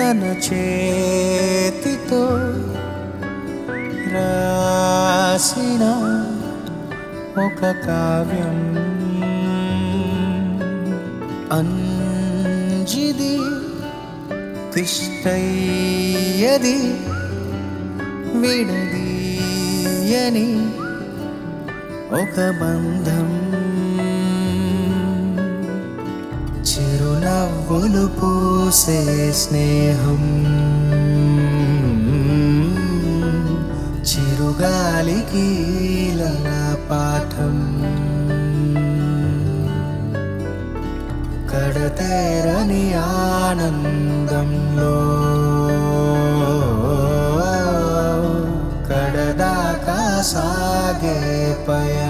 తన చేతితో రాసిన ఒక కావ్యం అంజిది తిష్టయ్యది విడదీయని ఒక బంధం చిరునవ్వులు పూసే స్నేహం చిరుగాలికి లలా పాఠం కడతేరని ఆనందంలో కడదాకా సాగే పయ